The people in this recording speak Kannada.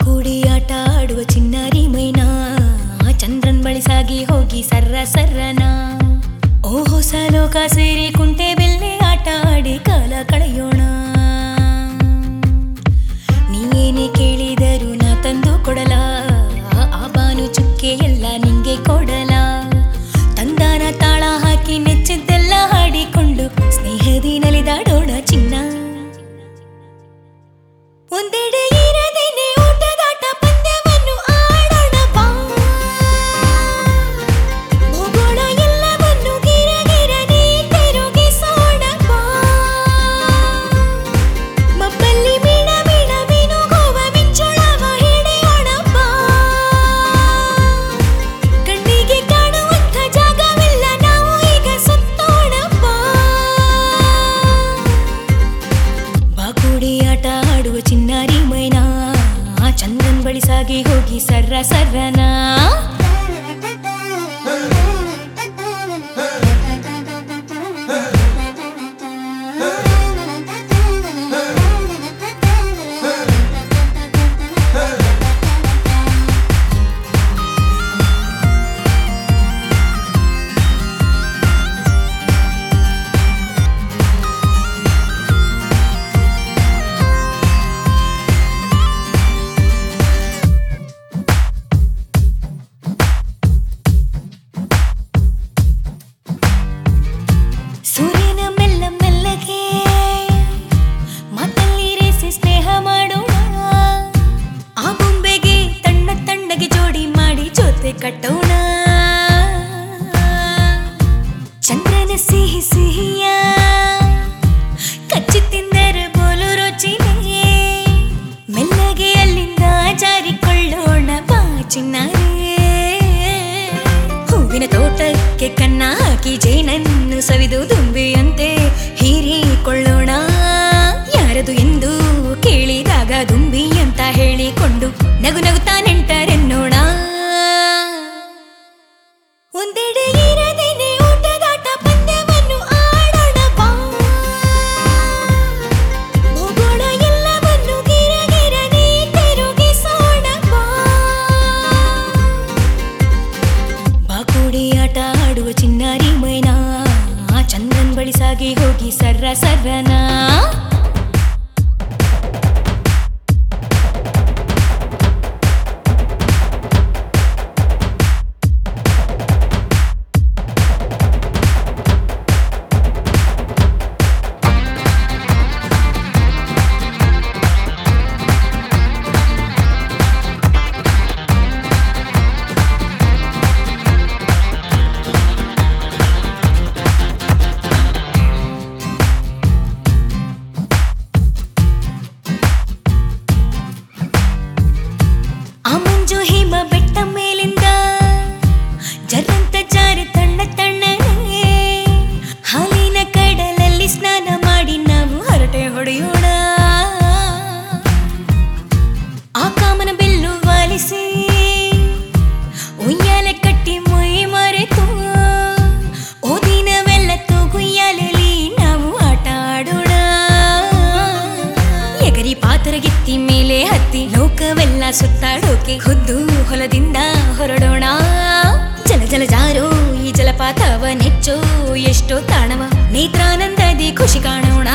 ಬಾಕುಡಿ ಆಟ ಆಡುವ ಚಿನ್ನಾರಿ ಮೈನಾ ಚಂದ್ರನ್ ಬಳಿ ಸಾಗಿ ಹೋಗಿ ಸರ್ರ ಸರ್ರನ ಓ ಹೊಸ ಲೋಕ ಸೇರಿ ಕುಂಟೆ ಬೆಲ್ಲೆ ಆಟ ಆಡಿ ಕಾಲ ಕಳೆಯೋಣ ನೀನೇನೆ ಕೇಳಿದರು ನಾ ತಂದು ಕೊಡಲ ಆ ಬಾನು ಚುಕ್ಕೆ ಎಲ್ಲ ನಿಂಗೆ ಕೊಡಲ ತಂದಾನ ತಾಳ ಹಾಕಿ ನೆಚ್ಚಿದ್ದೆಲ್ಲ ಹಾಡಿಕೊಂಡು ಸ್ನೇಹದಿ ನಲಿದಾಡೋಣ ಚಿನ್ನ ಒಂದೆಡೆ ಇರದೇನೆ ಊಟದಾಟ ಪಂದ್ಯವನ್ನು ಆಡೋಣ ಬಾ ಭೂಗೋಳ ಎಲ್ಲವನ್ನು ಗಿರ ಗಿರನೆ ತಿರುಗಿಸೋಣ ಬಾ ಮಬ್ಬಲ್ಲಿ ಮೀಣ ಮೀಣ ಮೀನುಗೋವ ಮಿಂಚುಳವ ಹಿಡಿಯೋಣ ಬಾ ಕಣ್ಣಿಗೆ ಕಾಣುವಂಥ ಜಾಗವೆಲ್ಲ ನಾವು ಈಗ ಸುತ್ತೋಣ ಬಾ ಬಾಕುಡಿ ಆಟ ಆಡುವ ಚಿನ್ನಾರಿ ಮೈನಾ ಚಂದನ್ ಬಳಿ ಸಾಗಿ ಹೋಗಿ ಸರ್ರ ಸರ್ರನ ಸೂರ್ಯನ ಮೆಲ್ಲ ಮೆಲ್ಲಗೆ ಮಾತಲ್ಲಿ ರೇಸಿ ಸ್ನೇಹ ಮಾಡೋಣ ಆ ಬೊಂಬೆಗೆ ತಣ್ಣ ತಣ್ಣಗೆ ಜೋಡಿ ಮಾಡಿ ಜೊತೆ ಕಟ್ಟೋಣ ಚಂದ್ರನ ಸಿಹಿ ಸಿಹಿಯ ಕಚ್ಚಿ ತಿಂದರೆ ಬೋಲು ರುಚಿನೇ ಮೆಲ್ಲಗೆ ಅಲ್ಲಿಂದ ಜಾರಿಕೊಳ್ಳೋಣ ಬಾ ಚಿನ್ನಾರೇ ಹೂವಿನ ತೋಟಕ್ಕೆ ಕನ್ನ ಹಾಕಿ ಜೇನನ್ನು ಸವಿದು ದುಂಬಿಯಂತೆ ಹೀರಿಕೊಳ್ಳೋಣ ಯಾರದು ಎಂದು ಕೇಳಿದಾಗ ದುಂಬಿ ಅಂತ ಹೇಳಿಕೊಂಡು ನಗು ನಗುತ್ತಾ ನೆಂಟರೆನ್ನೋಣ ಒಂದೆಡೆ ಇರದೇನೆ ಊಟದಾಟ ಪಂದ್ಯವನ್ನು ಆಡೋಣ ಬಾ ಭೂಗೋಳ ಎಲ್ಲವನ್ನು ಗಿರ ಗಿರನೆ ತಿರುಗಿಸೋಣ ಬಾ ಬಾಕುಡಿ ಆಟ ಆಡುವ ಚಿನ್ನಾರಿ ಮೈನಾ ಚಂದ್ರನ್ ಬಳಿ ಸಾಗಿ ಹೋಗಿ ಸರ್ರ ಸರ್ರನ ಆ ಮಂಜು ಹಿಮ ಬೆಟ್ಟ ಮೇಲಿಂದ ಜರಂತ ಜಾರಿ ತಣ್ಣ ತಣ್ಣನೆ ಹಾಲಿನ ಕಡಲಲ್ಲಿ ಸ್ನಾನ ಮಾಡಿ ನಾವು ಹರಟೆ ಹೊಡೆಯೋಣ ಆ ಕಾಮನ ಬಿಲ್ಲು ವಾಲಿಸಿ ಉಯ್ಯಾಲೆ ಕಟ್ಟಿ ಮೈ ಮರೆತು ಓ ದಿನವೆಲ್ಲ ತೂಗುಯ್ಯಾಲೆಲಿ ನಾವು ಆಟ ಆಡೋಣ ಎಗರಿ ಪಾತರಗಿತ್ತಿ ಮೇಲೆ ಹತ್ತಿ ಲೋಕವೆಲ್ಲ ಸುತ್ತಾಡೋಕೆ ಖುದ್ದು ಹೊಲದಿಂದ ಹೊರಡೋಣ ಜಲ ಜಲ ಜಾರೋ ಈ ಜಲಪಾತವ ನೆಚ್ಚೋ ಎಷ್ಟೋ ತಾಣವ ನೇತ್ರಾನಂದದಿ ಖುಷಿ ಕಾಣೋಣ